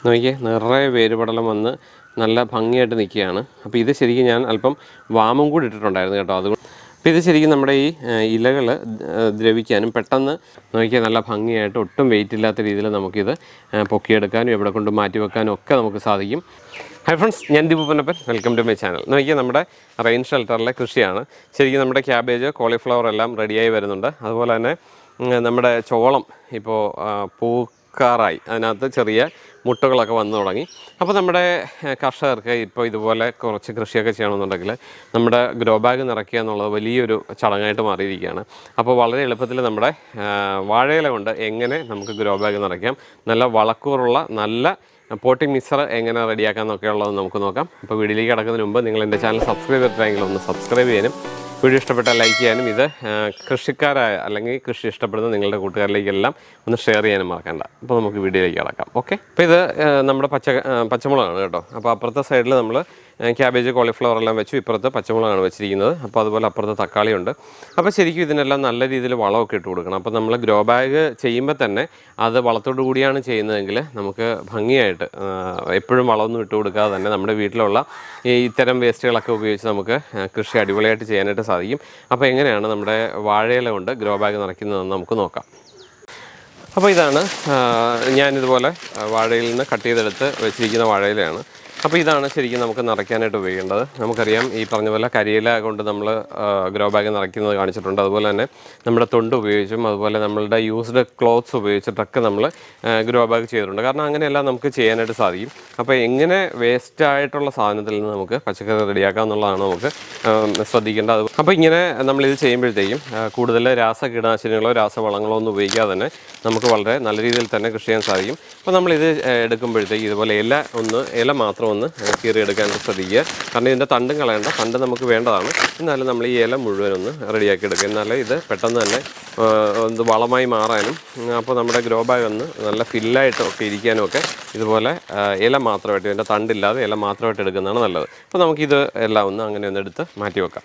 നോക്കിയേ നിറയെ വേരുപടലം വന്ന് നല്ല ഭംഗിയായിട്ട് നിൽക്കുകയാണ് അപ്പോൾ ഇത് ശരിക്കും ഞാൻ അല്പം വാമും കൂടി ഇട്ടിട്ടുണ്ടായിരുന്നു കേട്ടോ അതുകൊണ്ട് അപ്പോൾ ഇത് ശരിക്കും നമ്മുടെ ഈ ഇലകൾ ദ്രവിക്കാനും പെട്ടെന്ന് നോക്കിയാൽ നല്ല ഭംഗിയായിട്ട് ഒട്ടും വെയിറ്റ് ഇല്ലാത്ത രീതിയിൽ നമുക്കിത് ആ, പൊക്കിയെടുക്കാനും എവിടെ കൊണ്ട് മാറ്റി വെക്കാനും ഒക്കെ നമുക്ക് സാധിക്കും ഹൈ ഫ്രണ്ട്സ് ഞാൻ ദീപുപ്പനപ്പൻ വെൽക്കം ടു മൈ ചാനൽ നോക്കിയാൽ നമ്മുടെ റെയിൻ ഷെൽട്ടറിലെ കൃഷിയാണ് ശരിക്കും നമ്മുടെ ക്യാബേജ് കോളിഫ്ലവർ എല്ലാം റെഡിയായി വരുന്നുണ്ട് അതുപോലെ തന്നെ ഉം, നമ്മുടെ ചോളം ഇപ്പോൾ പൂക്കാറായി അതിനകത്ത് ചെറിയ മുട്ടകളൊക്കെ വന്നു തുടങ്ങി അപ്പോൾ നമ്മുടെ ഏഹ്, കർഷകർക്ക് ഇപ്പോൾ ഇതുപോലെ കുറച്ച് കൃഷിയൊക്കെ ചെയ്യണമെന്നുണ്ടെങ്കിൽ നമ്മുടെ ഗ്രോ ബാഗ് നിറയ്ക്കുക എന്നുള്ളത് വലിയൊരു ചടങ്ങായിട്ട് മാറിയിരിക്കുകയാണ് അപ്പോൾ വളരെ എളുപ്പത്തിൽ നമ്മുടെ ഏഹ്, വാഴയില കൊണ്ട് എങ്ങനെ നമുക്ക് ഗ്രോ ബാഗ് നിറയ്ക്കാം നല്ല വളക്കൂറുള്ള നല്ല പോട്ടിംഗ് മിക്സർ എങ്ങനെ റെഡിയാക്കാം എന്നൊക്കെ ഉള്ളത് നമുക്ക് നോക്കാം അപ്പോൾ വീഡിയോയിലേക്ക് കിടക്കുന്നതിന് മുമ്പ് നിങ്ങൾ എൻ്റെ ചാനൽ സബ്സ്ക്രൈബ് ചെയ്തിട്ടെങ്കിൽ ഒന്ന് സബ്സ്ക്രൈബ് ചെയ്യാനും വീഡിയോ ഇഷ്ടപ്പെട്ടാൽ ലൈക്ക് ചെയ്യാനും ഇത് ആ, കൃഷിക്കാരായ അല്ലെങ്കിൽ കൃഷി ഇഷ്ടപ്പെടുന്ന നിങ്ങളുടെ കൂട്ടുകാരിലേക്കെല്ലാം ഒന്ന് ഷെയർ ചെയ്യാനും മറക്കണ്ട അപ്പോൾ നമുക്ക് വീഡിയോയിലേക്ക് കിടക്കാം ഓക്കെ അപ്പോൾ ഇത് ആ, നമ്മുടെ പച്ച ആ, പച്ചമുളകാണ് കേട്ടോ അപ്പോൾ അപ്പുറത്തെ സൈഡിൽ നമ്മൾ ക്യാബേജ് കോളിഫ്ലവർ എല്ലാം വെച്ചു ഇപ്പുറത്ത് പച്ചമുളകാണ് വെച്ചിരിക്കുന്നത് അപ്പോൾ അതുപോലെ അപ്പുറത്ത് തക്കാളിയുണ്ട് അപ്പോൾ ശരിക്കും ഇതിനെല്ലാം നല്ല രീതിയിൽ വളമൊക്കെ ഇട്ട് കൊടുക്കണം അപ്പോൾ നമ്മൾ ഗ്രോ ബാഗ് ചെയ്യുമ്പോൾ തന്നെ അത് വളത്തോടു കൂടിയാണ് ചെയ്യുന്നതെങ്കിൽ നമുക്ക് ഭംഗിയായിട്ട് ആ, എപ്പോഴും വളമൊന്നും ഇട്ട് കൊടുക്കാതെ തന്നെ നമ്മുടെ വീട്ടിലുള്ള ഈ ഇത്തരം വേസ്റ്റുകളൊക്കെ ഉപയോഗിച്ച് നമുക്ക് ആ, കൃഷി അടിപൊളിയായിട്ട് ചെയ്യാനായിട്ട് സാധിക്കും അപ്പോൾ എങ്ങനെയാണ് നമ്മുടെ വാഴയില കൊണ്ട് ഗ്രോ ബാഗ് നിറയ്ക്കുന്നതെന്ന് നമുക്ക് നോക്കാം അപ്പോൾ ഇതാണ് ആ, ഞാനിതുപോലെ ആ, വാഴയിൽ നിന്ന് കട്ട് ചെയ്തെടുത്ത് വെച്ചിരിക്കുന്ന വാഴയിലയാണ് അപ്പോൾ ഇതാണ് ശരിക്കും നമുക്ക് നിറയ്ക്കാനായിട്ട് ഉപയോഗിക്കേണ്ടത് നമുക്കറിയാം ഈ പറഞ്ഞ പോലെ കരിയില കൊണ്ട് നമ്മൾ ഗ്രോ ബാഗ് നിറയ്ക്കുന്നത് കാണിച്ചിട്ടുണ്ട് അതുപോലെ തന്നെ നമ്മുടെ തൊണ്ട് ഉപയോഗിച്ചും അതുപോലെ നമ്മളുടെ യൂസ്ഡ് ക്ലോത്ത്സ് ഉപയോഗിച്ചിട്ടൊക്കെ നമ്മൾ ഗ്രോ ബാഗ് ചെയ്തിട്ടുണ്ട് കാരണം അങ്ങനെയെല്ലാം നമുക്ക് ചെയ്യാനായിട്ട് സാധിക്കും അപ്പോൾ എങ്ങനെ വേസ്റ്റ് ആയിട്ടുള്ള സാധനത്തിൽ നിന്ന് നമുക്ക് പച്ചക്കറി റെഡിയാക്കാം എന്നുള്ളതാണ് നമുക്ക് ആ, ശ്രദ്ധിക്കേണ്ടത് അത് അപ്പോൾ ഇങ്ങനെ നമ്മൾ ഇത് ചെയ്യുമ്പോഴത്തേക്കും ആ, കൂടുതൽ രാസ കീടനാശിനികളോ രാസവളങ്ങളോ ഒന്നും ഉപയോഗിക്കാതെ തന്നെ നമുക്ക് വളരെ നല്ല രീതിയിൽ തന്നെ കൃഷി ചെയ്യാൻ സാധിക്കും അപ്പോൾ നമ്മളിത് ആ, എടുക്കുമ്പോഴത്തേക്ക് ഇതുപോലെ ഇല ഒന്ന് ഇല മാത്രം ഒന്ന് കീറി എടുക്കാനായിട്ട് ശ്രദ്ധിക്കുക കാരണം ഇതിൻ്റെ തണ്ടും കളയേണ്ട തണ്ട് നമുക്ക് വേണ്ടതാണ് എന്നാലും നമ്മൾ ഈ ഇല മുഴുവൻ ഒന്ന് റെഡിയാക്കി എടുക്കുക എന്നാലേ ഇത് പെട്ടെന്ന് തന്നെ ആ, ഒന്ന് വളമായി മാറാനും ഉം, അപ്പോൾ നമ്മുടെ ഗ്രോ ബാഗ് ഒന്ന് നല്ല ഫില്ലായിട്ട് ഒക്കെ ഇരിക്കാനും ഒക്കെ ഇതുപോലെ ആ, ഇല മാത്രമായിട്ട് ഇതിൻ്റെ തണ്ടില്ലാതെ ഇല മാത്രമായിട്ട് എടുക്കുന്നതാണ് നല്ലത് അപ്പോൾ നമുക്കിത് എല്ലാം ഒന്ന് അങ്ങനെ ഒന്ന് എടുത്ത് മാറ്റി വെക്കാം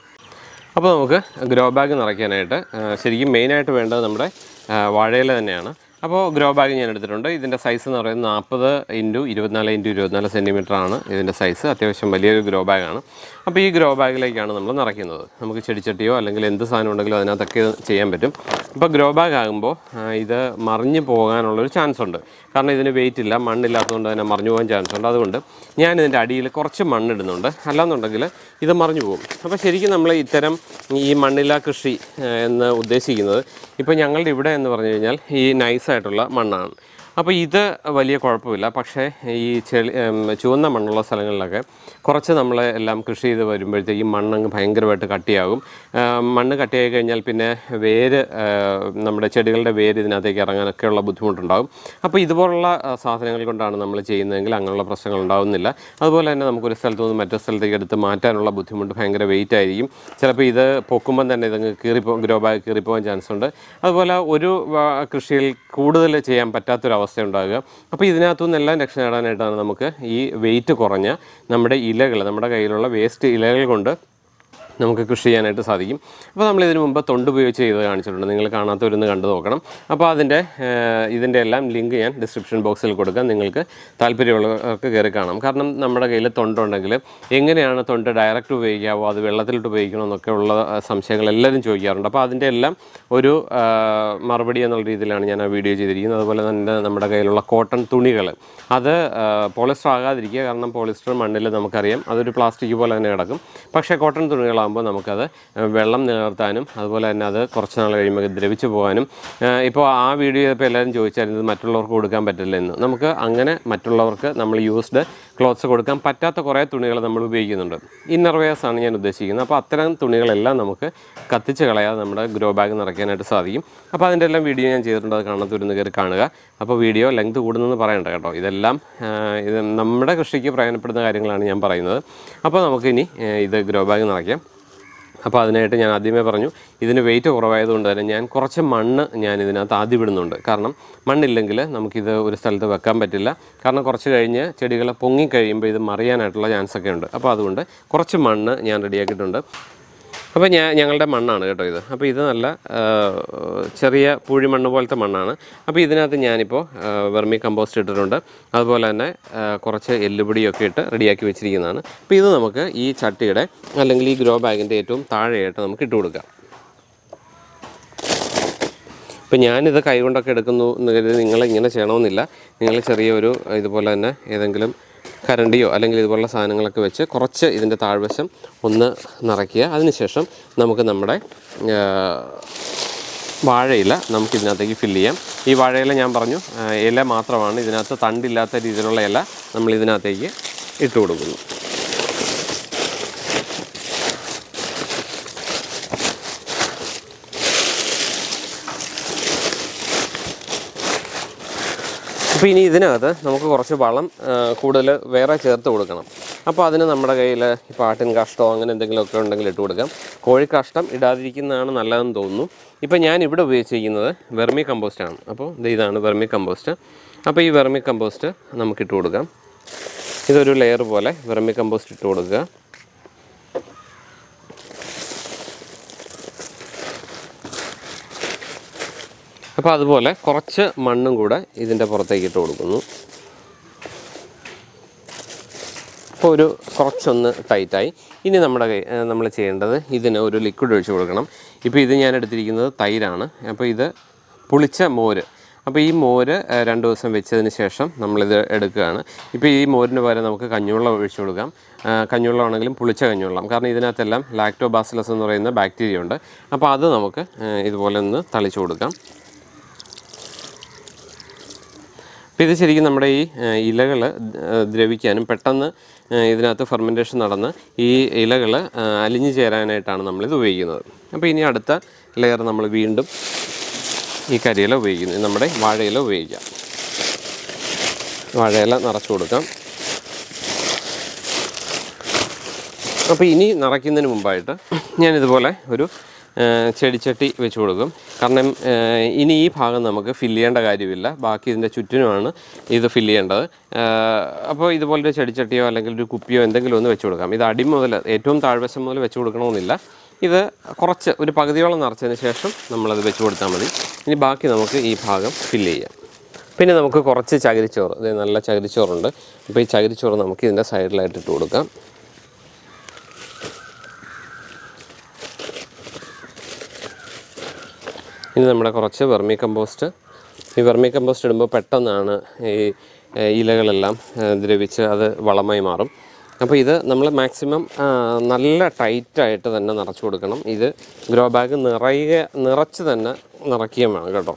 അപ്പോൾ നമുക്ക് ഗ്രോ ബാഗ് നിറയ്ക്കാനായിട്ട് ആ, ശരിക്കും മെയിനായിട്ട് വേണ്ടത് നമ്മുടെ ആ, വാഴയില തന്നെയാണ് അപ്പോൾ ഗ്രോ ബാഗ് ഞാൻ എടുത്തിട്ടുണ്ട് ഇതിൻ്റെ സൈസ് എന്ന് പറയുന്നത് നാൽപ്പത് ഇൻറ്റു ഇരുപത്തിനാല് ഇൻറ്റു ഇരുപത്തിനാല് സെൻറ്റിമീറ്റർ ആണ് ഇതിൻ്റെ സൈസ് അത്യാവശ്യം വലിയൊരു ഗ്രോ ബാഗാണ് അപ്പോൾ ഈ ഗ്രോ ബാഗിലേക്കാണ് നമ്മൾ നിറയ്ക്കുന്നത് നമുക്ക് ചെടിച്ചട്ടിയോ അല്ലെങ്കിൽ എന്ത് സാധനം ഉണ്ടെങ്കിലും അതിനകത്തൊക്കെ ഇത് ചെയ്യാൻ പറ്റും അപ്പോൾ ഗ്രോ ബാഗ് ആകുമ്പോൾ ആ, ഇത് മറിഞ്ഞു പോകാനുള്ളൊരു ചാൻസ് ഉണ്ട് കാരണം ഇതിന് വെയിറ്റ് ഇല്ല മണ്ണില്ലാത്തതുകൊണ്ട് തന്നെ മറിഞ്ഞു പോകാൻ ചാൻസ് ഉണ്ട് അതുകൊണ്ട് ഞാൻ ഇതിൻ്റെ അടിയിൽ കുറച്ച് മണ്ണിടുന്നുണ്ട് അല്ലാന്നുണ്ടെങ്കിൽ ഇത് മറിഞ്ഞു പോകും അപ്പോൾ ശരിക്കും നമ്മൾ ഇത്തരം ഈ മണ്ണില്ല കൃഷി ആ, എന്ന് ഉദ്ദേശിക്കുന്നത് ഇപ്പോൾ ഞങ്ങളുടെ ഇവിടെ എന്ന് പറഞ്ഞു കഴിഞ്ഞാൽ ഈ നൈസായിട്ടുള്ള മണ്ണാണ് അപ്പോൾ ഇത് വലിയ കുഴപ്പമില്ല പക്ഷേ ഈ ചെളി ഉം, ചുവന്ന മണ്ണുള്ള സ്ഥലങ്ങളിലൊക്കെ കുറച്ച് നമ്മൾ എല്ലാം കൃഷി ചെയ്ത് വരുമ്പോഴത്തേക്കും മണ്ണങ്ങ് ഭയങ്കരമായിട്ട് കട്ടിയാകും ആ, മണ്ണ് കട്ടിയായി കഴിഞ്ഞാൽ പിന്നെ വേര് ആ, നമ്മുടെ ചെടികളുടെ വേര് ഇതിനകത്തേക്ക് ഇറങ്ങാനൊക്കെയുള്ള ബുദ്ധിമുട്ടുണ്ടാകും അപ്പോൾ ഇതുപോലുള്ള ആ, സാധനങ്ങൾ കൊണ്ടാണ് നമ്മൾ ചെയ്യുന്നതെങ്കിൽ അങ്ങനെയുള്ള പ്രശ്നങ്ങൾ ഉണ്ടാകുന്നില്ല അതുപോലെ തന്നെ നമുക്കൊരു സ്ഥലത്ത് നിന്ന് മറ്റൊരു സ്ഥലത്തേക്ക് എടുത്ത് മാറ്റാനുള്ള ബുദ്ധിമുട്ട് ഭയങ്കര വെയിറ്റ് ആയിരിക്കും ചിലപ്പോൾ ഇത് പൊക്കുമ്പം തന്നെ ഇതങ്ങ് കീറിപ്പോ ഗ്രോ ബാഗ് കീറിപ്പോകാൻ ചാൻസ് ഉണ്ട് അതുപോലെ ഒരു ആ, കൃഷിയിൽ കൂടുതൽ ചെയ്യാൻ പറ്റാത്തൊരവസ്ഥ ഉണ്ടാകുക അപ്പോൾ ഇതിനകത്തു നിന്നെല്ലാം രക്ഷ നേടാനായിട്ടാണ് നമുക്ക് ഈ വെയിറ്റ് കുറഞ്ഞ നമ്മുടെ ഇലകൾ നമ്മുടെ കയ്യിലുള്ള വേസ്റ്റ് ഇലകൾ കൊണ്ട് നമുക്ക് കൃഷി ചെയ്യാനായിട്ട് സാധിക്കും അപ്പോൾ നമ്മൾ ഇതിനു മുമ്പ് തൊണ്ട് ഉപയോഗിച്ച് ചെയ്ത് കാണിച്ചിട്ടുണ്ട് നിങ്ങൾ കാണാത്തവരൊന്ന് കണ്ടു നോക്കണം അപ്പോൾ അതിൻ്റെ ഏഹ്, ഇതിൻ്റെ എല്ലാം ലിങ്ക് ഞാൻ ഡിസ്ക്രിപ്ഷൻ ബോക്സിൽ കൊടുക്കാം നിങ്ങൾക്ക് താല്പര്യമുള്ളവർക്ക് കയറി കാണാം കാരണം നമ്മുടെ കയ്യിൽ തൊണ്ടുണ്ടെങ്കിൽ എങ്ങനെയാണ് തൊണ്ട് ഡയറക്റ്റ് ഉപയോഗിക്കാവോ അത് വെള്ളത്തിലിട്ട് ഉപയോഗിക്കണോ എന്നൊക്കെ ഉള്ള ആ, സംശയങ്ങൾ എല്ലാവരും ചോദിക്കാറുണ്ട് അപ്പോൾ അതിൻ്റെ എല്ലാം ഒരു ആ, മറുപടി എന്നുള്ള രീതിയിലാണ് ഞാൻ ആ വീഡിയോ ചെയ്തിരിക്കുന്നത് അതുപോലെ തന്നെ നമ്മുടെ കയ്യിലുള്ള കോട്ടൺ തുണികൾ അത് പോളിസ്റ്റർ ആകാതിരിക്കുക കാരണം പോളിസ്റ്റർ മണ്ണിൽ നമുക്കറിയാം അതൊരു പ്ലാസ്റ്റിക് പോലെ തന്നെ കിടക്കും പക്ഷേ കോട്ടൺ തുണികളാകുമ്പോൾ നമുക്കത് ആ, വെള്ളം നിലനിർത്താനും അതുപോലെ തന്നെ അത് കുറച്ച് നാൾ കഴിയുമ്പോൾ ദ്രവിച്ചു പോകാനും ആ, ഇപ്പോൾ ആ വീഡിയോ ചെയ്തപ്പോൾ എല്ലാവരും ചോദിച്ചായിരുന്നു ഇത് മറ്റുള്ളവർക്ക് കൊടുക്കാൻ പറ്റില്ല എന്ന് നമുക്ക് അങ്ങനെ മറ്റുള്ളവർക്ക് നമ്മൾ യൂസ്ഡ് ക്ലോത്ത്സ് കൊടുക്കാൻ പറ്റാത്ത കുറേ തുണികൾ നമ്മൾ ഉപയോഗിക്കുന്നുണ്ട് ഇന്നർ വെയേഴ്സ് ആണ് ഞാൻ ഉദ്ദേശിക്കുന്നത് അപ്പോൾ അത്തരം തുണികളെല്ലാം നമുക്ക് കത്തിച്ച് കളയാതെ നമ്മുടെ ഗ്രോ ബാഗ് നിറയ്ക്കാനായിട്ട് സാധിക്കും അപ്പോൾ അതിൻ്റെ എല്ലാം വീഡിയോ ഞാൻ ചെയ്തിട്ടുണ്ട് അത് കാണാത്തൊരുന്ന് കയറി കാണുക അപ്പോൾ വീഡിയോ ലെങ്ത് കൂടുന്നെന്ന് പറയണ്ട കേട്ടോ ഇതെല്ലാം ആ, ഇത് നമ്മുടെ കൃഷിക്ക് പ്രയോജനപ്പെടുന്ന കാര്യങ്ങളാണ് ഞാൻ പറയുന്നത് അപ്പോൾ നമുക്കിനി ആ, ഇത് ഗ്രോ ബാഗ് നിറയ്ക്കാം അപ്പോൾ അതിനായിട്ട് ഞാൻ ആദ്യമേ പറഞ്ഞു ഇതിന് വെയിറ്റ് കുറവായതുകൊണ്ട് തന്നെ ഞാൻ കുറച്ച് മണ്ണ് ഞാൻ ഇതിനകത്ത് ആദ്യം ഇടുന്നുണ്ട് കാരണം മണ്ണില്ലെങ്കിൽ നമുക്കിത് ഒരു സ്ഥലത്ത് വെക്കാൻ പറ്റില്ല കാരണം കുറച്ച് കഴിഞ്ഞ് ചെടികൾ പൊങ്ങിക്കഴിയുമ്പോൾ ഇത് മറിയാനായിട്ടുള്ള ചാൻസ് ഒക്കെ ഉണ്ട് അപ്പോൾ അതുകൊണ്ട് കുറച്ച് മണ്ണ് ഞാൻ റെഡിയാക്കിയിട്ടുണ്ട് അപ്പോൾ ഞാൻ ഞങ്ങളുടെ മണ്ണാണ് കേട്ടോ ഇത് അപ്പോൾ ഇത് നല്ല ആ, ചെറിയ പൂഴിമണ്ണ് പോലത്തെ മണ്ണാണ് അപ്പോൾ ഇതിനകത്ത് ഞാനിപ്പോൾ വെർമി കമ്പോസ്റ്റ് ഇട്ടിട്ടുണ്ട് അതുപോലെ തന്നെ ആ, കുറച്ച് എല്ലുപൊടിയൊക്കെ ഇട്ട് റെഡിയാക്കി വെച്ചിരിക്കുന്നതാണ് അപ്പോൾ ഇത് നമുക്ക് ഈ ചട്ടിയുടെ അല്ലെങ്കിൽ ഈ ഗ്രോ ബാഗിൻ്റെ ഏറ്റവും താഴെയായിട്ട് നമുക്ക് ഇട്ട് കൊടുക്കാം ഇപ്പം ഞാനിത് കൈകൊണ്ടൊക്കെ എടുക്കുന്നു എന്ന് കരുതി നിങ്ങൾ ഇങ്ങനെ ചെയ്യണമെന്നില്ല നിങ്ങൾ ചെറിയൊരു ഇതുപോലെ തന്നെ ഏതെങ്കിലും കരണ്ടിയോ അല്ലെങ്കിൽ ഇതുപോലുള്ള സാധനങ്ങളൊക്കെ വെച്ച് കുറച്ച് ഇതിൻ്റെ താഴ്വശം ഒന്ന് നിറയ്ക്കുക അതിനുശേഷം നമുക്ക് നമ്മുടെ ആ, വാഴയില നമുക്ക് ഇതിനകത്തേക്ക് ഫില്ല് ചെയ്യാം ഈ വാഴയില ഞാൻ പറഞ്ഞു ആ, ഇല മാത്രമാണ് ഇതിനകത്ത് തണ്ടില്ലാത്ത രീതിയിലുള്ള ഇല നമ്മൾ ഇതിനകത്തേക്ക് ഇട്ട് കൊടുക്കുന്നു അപ്പോൾ ഇനി ഇതിനകത്ത് നമുക്ക് കുറച്ച് വളം കൂടുതൽ വേറെ ചേർത്ത് കൊടുക്കണം അപ്പോൾ അതിന് നമ്മുടെ കയ്യിൽ ഇപ്പോൾ ആട്ടിൻ കാഷ്ടമോ അങ്ങനെ എന്തെങ്കിലുമൊക്കെ ഉണ്ടെങ്കിൽ ഇട്ട് കൊടുക്കാം കോഴിക്കാഷ്ടം ഇടാതിരിക്കുന്നതാണ് നല്ലതെന്ന് തോന്നുന്നു ഇപ്പോൾ ഞാൻ ഇവിടെ ഉപയോഗിച്ചിരിക്കുന്നത് വെർമി കമ്പോസ്റ്റാണ് അപ്പോൾ ഇത് ഇതാണ് വെർമി കമ്പോസ്റ്റ് അപ്പോൾ ഈ വെർമി കമ്പോസ്റ്റ് നമുക്ക് ഇട്ട് കൊടുക്കാം ഇതൊരു ലെയർ പോലെ വെർമി കമ്പോസ്റ്റ് ഇട്ട് കൊടുക്കുക അപ്പോൾ അതുപോലെ കുറച്ച് മണ്ണും കൂടെ ഇതിൻ്റെ പുറത്തേക്ക് ഇട്ട് കൊടുക്കുന്നു അപ്പോൾ ഒരു കുറച്ചൊന്ന് ടൈറ്റായി ഇനി നമ്മുടെ കൈ നമ്മൾ ചെയ്യേണ്ടത് ഇതിന് ഒരു ലിക്വിഡ് ഒഴിച്ച് കൊടുക്കണം ഇപ്പോൾ ഇത് ഞാൻ എടുത്തിരിക്കുന്നത് തൈരാണ് അപ്പോൾ ഇത് പുളിച്ച മോര് അപ്പോൾ ഈ മോര് ആ, രണ്ട് ദിവസം വെച്ചതിന് ശേഷം നമ്മളിത് എടുക്കുകയാണ് ഇപ്പോൾ ഈ മോരിന് പകരം നമുക്ക് കഞ്ഞിവെള്ളം ഒഴിച്ചു കൊടുക്കാം ആ, കഞ്ഞിവെള്ളം ആണെങ്കിലും പുളിച്ച കഞ്ഞിവെള്ളം കാരണം ഇതിനകത്തെല്ലാം ലാക്ടോബാസിലസ് എന്ന് പറയുന്ന ബാക്ടീരിയ ഉണ്ട് അപ്പോൾ അത് നമുക്ക് ആ, ഇതുപോലെ ഒന്ന് തളിച്ചു കൊടുക്കാം അപ്പോൾ ഇത് ശരിക്കും നമ്മുടെ ഈ ഇലകൾ ദ്രവിക്കാനും പെട്ടെന്ന് ആ, ഇതിനകത്ത് ഫെർമെൻറ്റേഷൻ നടന്ന് ഈ ഇലകൾ അലിഞ്ഞു ചേരാനായിട്ടാണ് നമ്മളിത് ഉപയോഗിക്കുന്നത് അപ്പോൾ ഇനി അടുത്ത ലെയർ നമ്മൾ വീണ്ടും ഈ കരിയില ഉപയോഗിക്കുന്നു നമ്മുടെ വാഴയില ഉപയോഗിക്കാം വാഴയില നിറച്ച് കൊടുക്കാം അപ്പോൾ ഇനി നിറയ്ക്കുന്നതിന് മുമ്പായിട്ട് ഞാനിതുപോലെ ഒരു ആ, ചെടിച്ചട്ടി വെച്ച് കൊടുക്കും കാരണം ആ, ഇനി ഈ ഭാഗം നമുക്ക് ഫില്ല് ചെയ്യേണ്ട കാര്യമില്ല ബാക്കി ഇതിൻ്റെ ചുറ്റിനുമാണ് ഇത് ഫില്ല് ചെയ്യേണ്ടത് ആ, അപ്പോൾ ഇതുപോലൊരു ചെടിച്ചട്ടിയോ അല്ലെങ്കിൽ ഒരു കുപ്പിയോ എന്തെങ്കിലും ഒന്ന് വെച്ച് കൊടുക്കാം ഇത് അടി മുതൽ ഏറ്റവും താഴ്വശം മുതൽ വെച്ച് കൊടുക്കണമെന്നില്ല ഇത് കുറച്ച് ഒരു പകുതിയോളം നിറച്ചതിന് ശേഷം നമ്മളത് വെച്ച് കൊടുത്താൽ മതി ഇനി ബാക്കി നമുക്ക് ഈ ഭാഗം ഫില്ല് ചെയ്യാം പിന്നെ നമുക്ക് കുറച്ച് ചകിരിച്ചോറ് ഇത് നല്ല ചകിരിച്ചോറുണ്ട് അപ്പോൾ ഈ ചകിരിച്ചോറ് നമുക്ക് ഇതിൻ്റെ സൈഡിലായിട്ട് ഇട്ട് കൊടുക്കാം ഇനി നമ്മുടെ കുറച്ച് വെർമി കമ്പോസ്റ്റ് ഈ വെർമി കമ്പോസ്റ്റ് ഇടുമ്പോൾ പെട്ടെന്നാണ് ഈ ഏ, ഇലകളെല്ലാം ഏ, ദ്രവിച്ച് അത് വളമായി മാറും അപ്പോൾ ഇത് നമ്മൾ മാക്സിമം ആ, നല്ല ടൈറ്റായിട്ട് തന്നെ നിറച്ച് കൊടുക്കണം ഇത് ഗ്രോ ബാഗ് നിറയുക നിറച്ച് തന്നെ നിറയ്ക്കുകയും വേണം കേട്ടോ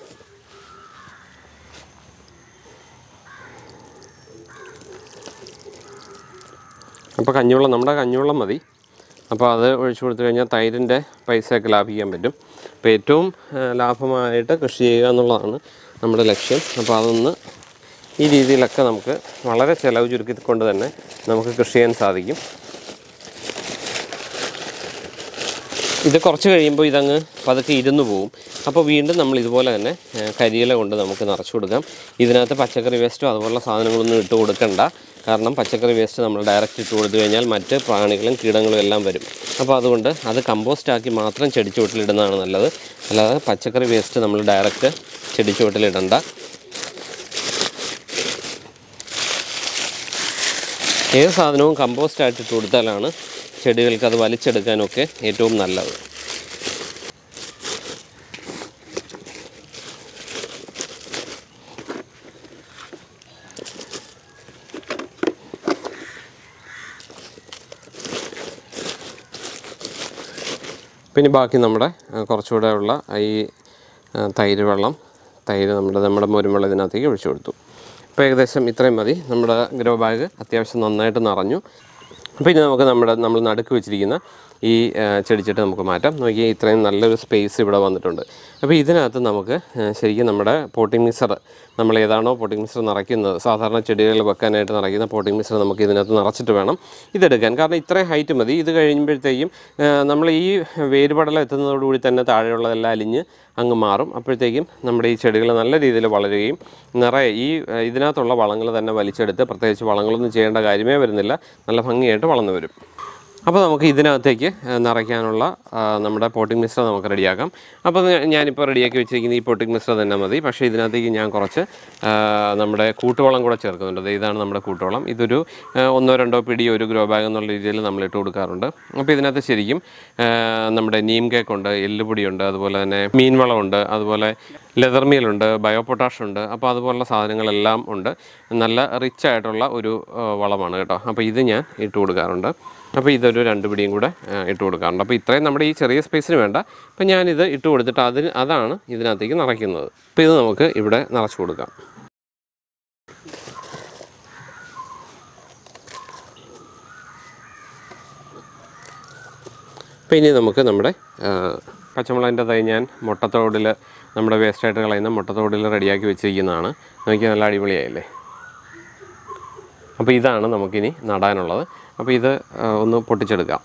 അപ്പോൾ കഞ്ഞിവെള്ളം നമ്മുടെ കഞ്ഞിവെള്ളം മതി അപ്പോൾ അത് ഒഴിച്ചു കൊടുത്തു കഴിഞ്ഞാൽ തൈരിൻ്റെ പൈസയൊക്കെ ലാഭിക്കാൻ പറ്റും അപ്പോൾ ഏറ്റവും ആ, ലാഭമായിട്ട് കൃഷി ചെയ്യുക എന്നുള്ളതാണ് നമ്മുടെ ലക്ഷ്യം അപ്പോൾ അതൊന്ന് ഈ രീതിയിലൊക്കെ നമുക്ക് വളരെ ചിലവ് ചുരുക്കിക്കൊണ്ട് തന്നെ നമുക്ക് കൃഷി ചെയ്യാൻ സാധിക്കും ഇത് കുറച്ച് കഴിയുമ്പോൾ ഇതങ്ങ് പതുക്കെ ഇരുന്ന് പോകും അപ്പോൾ വീണ്ടും നമ്മൾ ഇതുപോലെ തന്നെ ആ, കരിയില കൊണ്ട് നമുക്ക് നിറച്ച് കൊടുക്കാം ഇതിനകത്ത് പച്ചക്കറി വേസ്റ്റോ അതുപോലുള്ള സാധനങ്ങളൊന്നും ഇട്ട് കൊടുക്കണ്ട കാരണം പച്ചക്കറി വേസ്റ്റ് നമ്മൾ ഡയറക്റ്റ് ഇട്ട് കൊടുത്തു കഴിഞ്ഞാൽ മറ്റ് പ്രാണികളും കീടങ്ങളും എല്ലാം വരും അപ്പോൾ അതുകൊണ്ട് അത് കമ്പോസ്റ്റാക്കി മാത്രം ചെടിച്ചുവട്ടിലിടുന്നതാണ് നല്ലത് അല്ലാതെ പച്ചക്കറി വേസ്റ്റ് നമ്മൾ ഡയറക്റ്റ് ചെടിച്ചുവട്ടിലിടണ്ട ഏത് സാധനവും കമ്പോസ്റ്റായിട്ട് ഇട്ട് കൊടുത്താലാണ് ചെടികൾക്ക് അത് വലിച്ചെടുക്കാനൊക്കെ ഏറ്റവും നല്ലത് പിന്നെ ബാക്കി നമ്മുടെ ആ, കുറച്ചുകൂടെ ഉള്ള ഈ ആ, തൈര് വെള്ളം തൈര് നമ്മുടെ നമ്മുടെ മോരും ഇതിനകത്തേക്ക് ഒഴിച്ചു കൊടുത്തു അപ്പോൾ ഏകദേശം ഇത്രയും മതി നമ്മുടെ ഗ്രോ ബാഗ് അത്യാവശ്യം നന്നായിട്ട് നിറഞ്ഞു അപ്പോൾ ഇനി നമുക്ക് നമ്മുടെ നമ്മൾ നടുക്ക് വെച്ചിരിക്കുന്ന ഈ ആ, ചെടിച്ചട്ടി നമുക്ക് മാറ്റാം നോക്കിയാൽ ഇത്രയും നല്ലൊരു സ്പേസ് ഇവിടെ വന്നിട്ടുണ്ട് അപ്പോൾ ഇതിനകത്ത് നമുക്ക് ആ, ശരിക്കും നമ്മുടെ പോട്ടിംഗ് മിക്സർ നമ്മൾ ഏതാണോ പോട്ടിംഗ് മിക്സർ നിറയ്ക്കുന്നത് സാധാരണ ചെടികൾ വെക്കാനായിട്ട് നിറയ്ക്കുന്ന പോട്ടിംഗ് മിക്സർ നമുക്ക് ഇതിനകത്ത് നിറച്ചിട്ട് വേണം ഇതെടുക്കാൻ കാരണം ഇത്രയും ഹൈറ്റ് മതി ഇത് കഴിയുമ്പോഴത്തേക്കും ആ, നമ്മൾ ഈ വേരുപടലം എത്തുന്നതോടുകൂടി തന്നെ താഴെയുള്ളതെല്ലാം അലിഞ്ഞ് അങ്ങ് മാറും അപ്പോഴത്തേക്കും നമ്മുടെ ഈ ചെടികൾ നല്ല രീതിയിൽ വളരുകയും നിറയെ ഈ ആ, ഇതിനകത്തുള്ള വളങ്ങൾ തന്നെ വലിച്ചെടുത്ത് പ്രത്യേകിച്ച് വളങ്ങളൊന്നും ചെയ്യേണ്ട കാര്യമേ വരുന്നില്ല നല്ല ഭംഗിയായിട്ട് വളർന്നു വരും അപ്പോൾ നമുക്ക് ഇതിനകത്തേക്ക് ആ, നിറയ്ക്കാനുള്ള ആ, നമ്മുടെ പോട്ടിംഗ് മിശ്രം നമുക്ക് റെഡിയാക്കാം അപ്പോൾ ഇത് ഞാനിപ്പോൾ റെഡിയാക്കി വെച്ചിരിക്കുന്ന ഈ പോട്ടിംഗ് മിശ്രം തന്നെ മതി പക്ഷേ ഇതിനകത്തേക്ക് ഞാൻ കുറച്ച് ആ, നമ്മുടെ കൂട്ടുവളം കൂടെ ചേർക്കുന്നുണ്ട് ദേ ഇതാണ് നമ്മുടെ കൂട്ടുവളം ഇതൊരു ആ, ഒന്നോ രണ്ടോ പിടി ഒരു ഗ്രോ ബാഗ് എന്നുള്ള രീതിയിൽ നമ്മൾ ഇട്ട് കൊടുക്കാറുണ്ട് അപ്പോൾ ഇതിനകത്ത് ശരിക്കും ആ, നമ്മുടെ നീം കേക്ക് ഉണ്ട് എല്ലുപൊടിയുണ്ട് അതുപോലെ തന്നെ മീൻ വളമുണ്ട് അതുപോലെ ലെതർ മീലുണ്ട് ബയോ പൊട്ടാഷ് ഉണ്ട് അപ്പോൾ അതുപോലുള്ള സാധനങ്ങളെല്ലാം ഉണ്ട് നല്ല റിച്ച് ആയിട്ടുള്ള ഒരു ആ, വളമാണ് കേട്ടോ അപ്പോൾ ഇത് ഞാൻ ഇട്ട് കൊടുക്കാറുണ്ട് അപ്പോൾ ഇതൊരു രണ്ട് പിടിയും കൂടെ ആ, ഇട്ട് കൊടുക്കാറുണ്ട് അപ്പോൾ ഇത്രയും നമ്മുടെ ഈ ചെറിയ സ്പേസിന് വേണ്ട അപ്പോൾ ഞാനിത് ഇട്ട് കൊടുത്തിട്ട് അതിന് അതാണ് ഇതിനകത്തേക്ക് നിറയ്ക്കുന്നത് അപ്പോൾ ഇത് നമുക്ക് ഇവിടെ നിറച്ച് കൊടുക്കാം അപ്പോൾ ഇനി നമുക്ക് നമ്മുടെ ആ, പച്ചമുളകിൻ്റെ തൈ ഞാൻ മുട്ടത്തോടിൽ നമ്മുടെ വേസ്റ്റായിട്ട് കളയുന്ന മുട്ടത്തോടിൽ റെഡിയാക്കി വെച്ചിരിക്കുന്നതാണ് നോക്കിയാൽ നല്ല അടിപൊളിയായില്ലേ അപ്പോൾ ഇതാണ് നമുക്കിനി നടാനുള്ളത് അപ്പോൾ ഇത് ആ, ഒന്ന് പൊട്ടിച്ചെടുക്കാം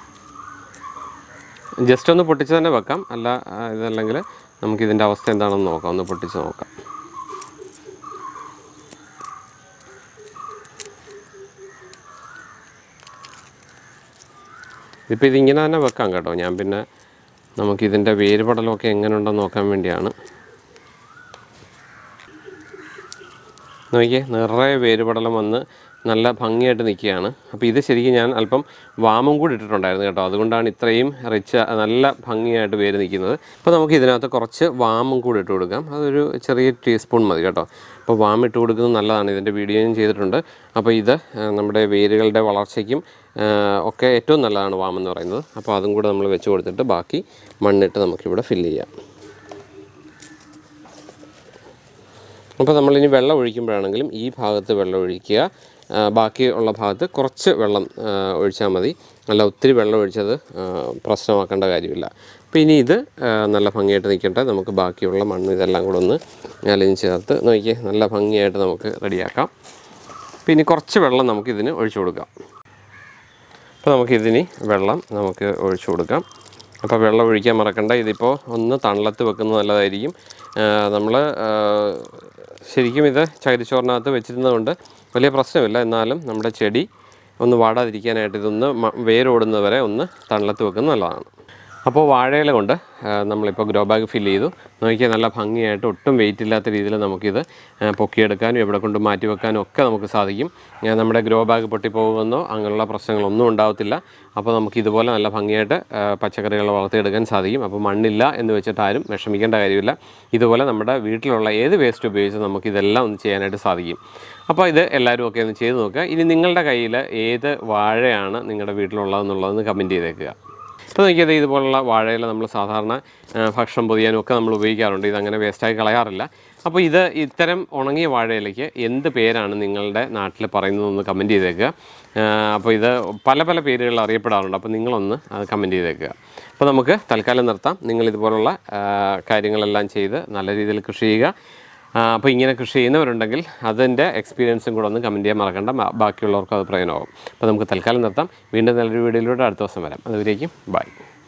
ജസ്റ്റ് ഒന്ന് പൊട്ടിച്ച് തന്നെ വെക്കാം അല്ല ആ, ഇതല്ലെങ്കിൽ നമുക്കിതിൻ്റെ അവസ്ഥ എന്താണെന്ന് നോക്കാം ഒന്ന് പൊട്ടിച്ച് നോക്കാം ഇപ്പോൾ ഇതിങ്ങനെ തന്നെ വെക്കാം കേട്ടോ ഞാൻ പിന്നെ നമുക്കിതിൻ്റെ വേരുപടലമൊക്കെ എങ്ങനെയുണ്ടെന്ന് നോക്കാൻ വേണ്ടിയാണ് നോക്കിയേ നിറയെ വേരുപടലം വന്ന് നല്ല ഭംഗിയായിട്ട് നിൽക്കുകയാണ് അപ്പോൾ ഇത് ശരിക്കും ഞാൻ അല്പം വാമും കൂടി ഇട്ടിട്ടുണ്ടായിരുന്നു കേട്ടോ അതുകൊണ്ടാണ് ഇത്രയും റിച്ച് നല്ല ഭംഗിയായിട്ട് വേര് നിൽക്കുന്നത് അപ്പോൾ നമുക്ക് ഇതിനകത്ത് കുറച്ച് വാമും കൂടി ഇട്ട് കൊടുക്കാം അതൊരു ചെറിയ ടീസ്പൂൺ മതി കേട്ടോ അപ്പോൾ വാം ഇട്ട് കൊടുക്കുന്നത് നല്ലതാണ് ഇതിൻ്റെ വീഡിയോയും ചെയ്തിട്ടുണ്ട് അപ്പോൾ ഇത് ആ, നമ്മുടെ വേരുകളുടെ വളർച്ചയ്ക്കും ആ, ഒക്കെ ഏറ്റവും നല്ലതാണ് വാം എന്ന് പറയുന്നത് അപ്പോൾ അതും കൂടെ നമ്മൾ വെച്ച് കൊടുത്തിട്ട് ബാക്കി മണ്ണിട്ട് നമുക്കിവിടെ ഫില്ല് ചെയ്യാം അപ്പോൾ നമ്മളിനി വെള്ളം ഒഴിക്കുമ്പോഴാണെങ്കിലും ഈ ഭാഗത്ത് വെള്ളം ഒഴിക്കുക ആ, ബാക്കിയുള്ള ഭാഗത്ത് കുറച്ച് വെള്ളം ആ, ഒഴിച്ചാൽ മതി അല്ല ഒത്തിരി വെള്ളം ഒഴിച്ചത് ആ, പ്രശ്നമാക്കേണ്ട കാര്യമില്ല അപ്പോൾ ഇനി ഇത് ആ, നല്ല ഭംഗിയായിട്ട് നിൽക്കട്ടെ നമുക്ക് ബാക്കിയുള്ള മണ്ണ് ഇതെല്ലാം കൂടെ ഒന്ന് അലിഞ്ഞ് ചേർത്ത് നോക്കിയേ നല്ല ഭംഗിയായിട്ട് നമുക്ക് റെഡിയാക്കാം അപ്പോൾ ഇനി കുറച്ച് വെള്ളം നമുക്കിതിന് ഒഴിച്ചു കൊടുക്കാം അപ്പോൾ നമുക്കിതിന് വെള്ളം നമുക്ക് ഒഴിച്ചു കൊടുക്കാം അപ്പോൾ വെള്ളം ഒഴിക്കാൻ മറക്കണ്ട ഇതിപ്പോൾ ഒന്ന് തണലത്ത് വെക്കുന്നത് നല്ലതായിരിക്കും നമ്മൾ ശരിക്കും ഇത് ചകിരിച്ചോറിനകത്ത് വെച്ചിരുന്നതുകൊണ്ട് വലിയ പ്രശ്നമില്ല എന്നാലും നമ്മുടെ ചെടി ഒന്ന് വാടാതിരിക്കാനായിട്ട് ഇതൊന്ന് മ- വേരോടുന്നത് വരെ ഒന്ന് തണലത്ത് വെക്കുന്നത് നല്ലതാണ് അപ്പോൾ വാഴയില കൊണ്ട് ആ, നമ്മളിപ്പോൾ ഗ്രോ ബാഗ് ഫില്ല് ചെയ്തു നോക്കിയാൽ നല്ല ഭംഗിയായിട്ട് ഒട്ടും വെയിറ്റ് ഇല്ലാത്ത രീതിയിൽ നമുക്കിത് ആ, പൊക്കിയെടുക്കാനും എവിടെ കൊണ്ട് മാറ്റി വെക്കാനും ഒക്കെ നമുക്ക് സാധിക്കും ആ, നമ്മുടെ ഗ്രോ ബാഗ് പൊട്ടിപ്പോകുമെന്നോ അങ്ങനെയുള്ള പ്രശ്നങ്ങളൊന്നും ഉണ്ടാവത്തില്ല അപ്പോൾ നമുക്ക് ഇതുപോലെ നല്ല ഭംഗിയായിട്ട് ആ, പച്ചക്കറികൾ വളർത്തിയെടുക്കാൻ സാധിക്കും അപ്പോൾ മണ്ണില്ല എന്ന് വെച്ചിട്ട് ആരും വിഷമിക്കേണ്ട കാര്യമില്ല ഇതുപോലെ നമ്മുടെ വീട്ടിലുള്ള ഏത് വേസ്റ്റ് ഉപയോഗിച്ച് നമുക്ക് ഇതെല്ലാം ഒന്ന് ചെയ്യാനായിട്ട് സാധിക്കും അപ്പോൾ ഇത് എല്ലാവരും ഒക്കെ ഒന്ന് ചെയ്ത് നോക്കുക ഇനി നിങ്ങളുടെ കയ്യിൽ ഏത് വാഴയാണ് നിങ്ങളുടെ വീട്ടിലുള്ളതെന്നുള്ളതെന്ന് കമൻറ്റ് ചെയ്തേക്കുക ഇപ്പോൾ നോക്കിയത് ഇതുപോലുള്ള വാഴയില നമ്മൾ സാധാരണ ആ, ഭക്ഷണം പൊതിയാനും ഒക്കെ നമ്മൾ ഉപയോഗിക്കാറുണ്ട് ഇതങ്ങനെ വേസ്റ്റായി കളയാറില്ല അപ്പോൾ ഇത് ഇത്തരം ഉണങ്ങിയ വാഴയിലയ്ക്ക് എന്ത് പേരാണ് നിങ്ങളുടെ നാട്ടിൽ പറയുന്നതെന്ന് കമൻറ്റ് ചെയ്തേക്കുക ആ, അപ്പോൾ ഇത് പല പല പേരുകളിൽ അറിയപ്പെടാറുണ്ട് അപ്പോൾ നിങ്ങളൊന്ന് അത് കമൻറ്റ് ചെയ്തേക്കുക അപ്പോൾ നമുക്ക് തൽക്കാലം നിർത്താം നിങ്ങൾ ഇതുപോലുള്ള ആ, കാര്യങ്ങളെല്ലാം ചെയ്ത് നല്ല രീതിയിൽ കൃഷി ചെയ്യുക ആ, അപ്പോൾ ഇങ്ങനെ കൃഷി ചെയ്യുന്നവരുണ്ടെങ്കിൽ അതിൻ്റെ എക്സ്പീരിയൻസും കൂടെ ഒന്ന് കമൻറ്റ് ചെയ്യാൻ മറക്കണ്ട ബാ- ബാക്കിയുള്ളവർക്കും അത് പ്രയോജനമാകും അപ്പോൾ നമുക്ക് തൽക്കാലം നിർത്താം വീണ്ടും നല്ലൊരു വീഡിയോയിലൂടെ അടുത്ത ദിവസം വരാം അതുവരേക്കും ബൈ